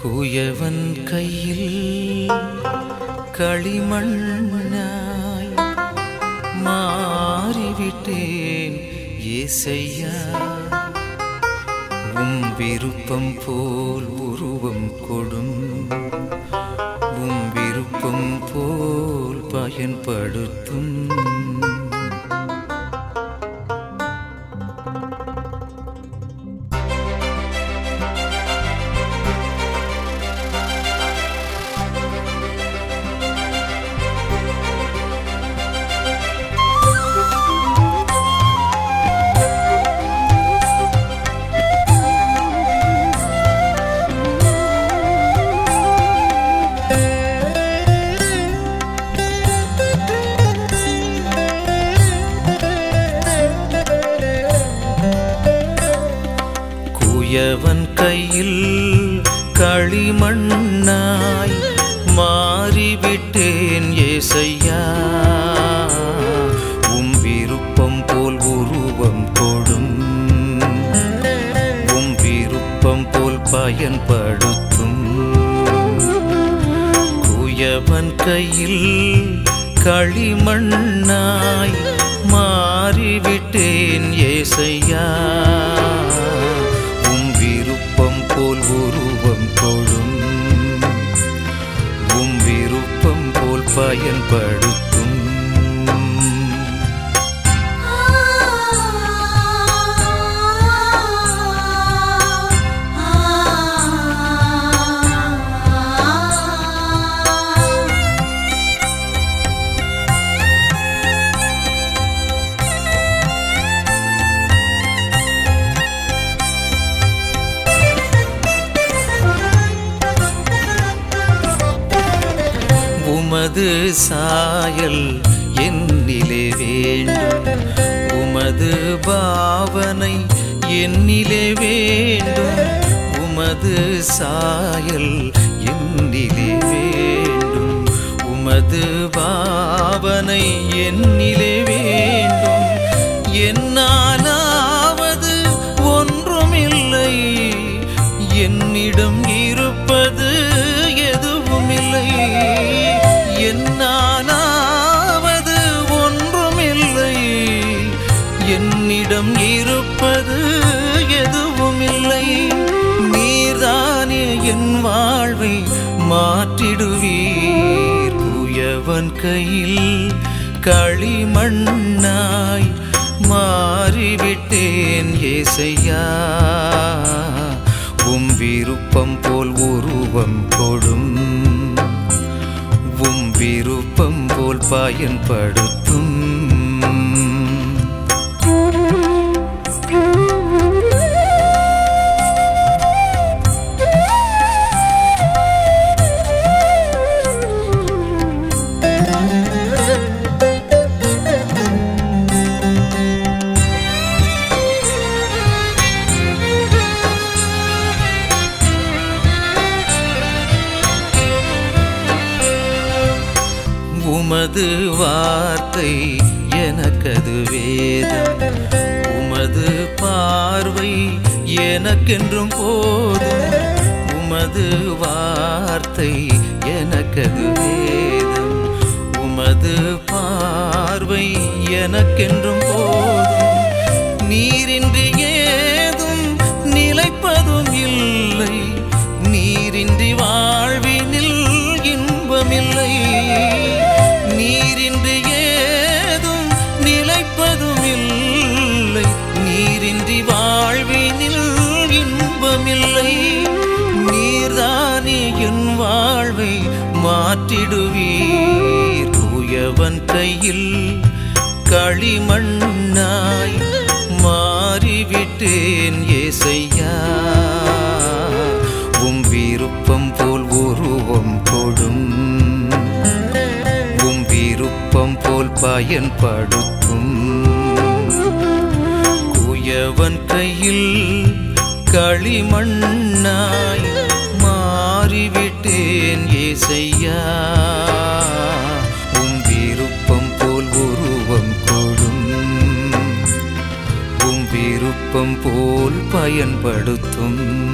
குயவன் கையில் களிமண்ணாய் மாறிவிட்டேன் ஏசையா உம் விருப்பம் போல் உருவம் கொடும் உம் விருப்பம் போல் பயன்படுத்தும் குயவன் கையில் களிமண்ணாய் மாறிவிட்டேன் ஏசையா உம் விருப்பம் போல் உருவம் கொடும் உம் விருப்பம் போல் பயன்படுத்தும் குயவன் கையில் களிமண்ணாய் மாறிவிட்டேன் ஏசையா உம் விருப்பம் போல் உருவம் கொடும் உம் விருப்பம் போல் பயன்படுத்தும் உமது சாயல் என்னிலே வேண்டும் உமது பாவனை என்னிலே வேண்டும் உமது சாயல் என்னிலே வேண்டும் உமது பாவனை என்னிலே வேண்டும் என்னாலாவது ஒன்றுமில்லை என்னிடம் இருப்பது எதுவுமில்லை என்னாலாவது ஒன்றுமில்லை என்னிடம் இருப்பது எதுவுமில்லை நீர்தானே என் வாழ்வை மாற்றிடுவீர் குயவன் கையில் களிமண்ணாய் மாறிவிட்டேன் ஏசையா உம் விருப்பம் போல் உருவம் கொடும் உம் விருப்பம் போல் பயன்படுத்தும் உமது வார்த்தை எனக்கது வேதம் உமது பார்வை எனக்கென்றும் போதும் உமது வார்த்தை எனக்கது வேதம் உமது பார்வை எனக்கென்றும் போதும் நீரின்றி ஏதும் நிலைப்பதும் இல்லை நீரின்றி வாழ்வினில் இன்பமில்லை நீரின்றி ஏதும் நிலைப்பதும் இல்லை நீரின்றி வாழ்வினில் இன்பமில்லை நீர்தானே என் வாழ்வை மாற்றிடுவீர் தூயவன் கையில் களிமண்ணாய் மாறிவிட்டேன் ஏசையா உம் விருப்பம் போல் உருவம் கொடும் உம் விருப்பம் போல் பயன்படுத்தும் குயவன் கையில் களிமண்ணாய் மாறிவிட்டேன் ஏசையா உம் விருப்பம் போல் உருவம் கொடும் உம் விருப்பம் போல் பயன்படுத்தும்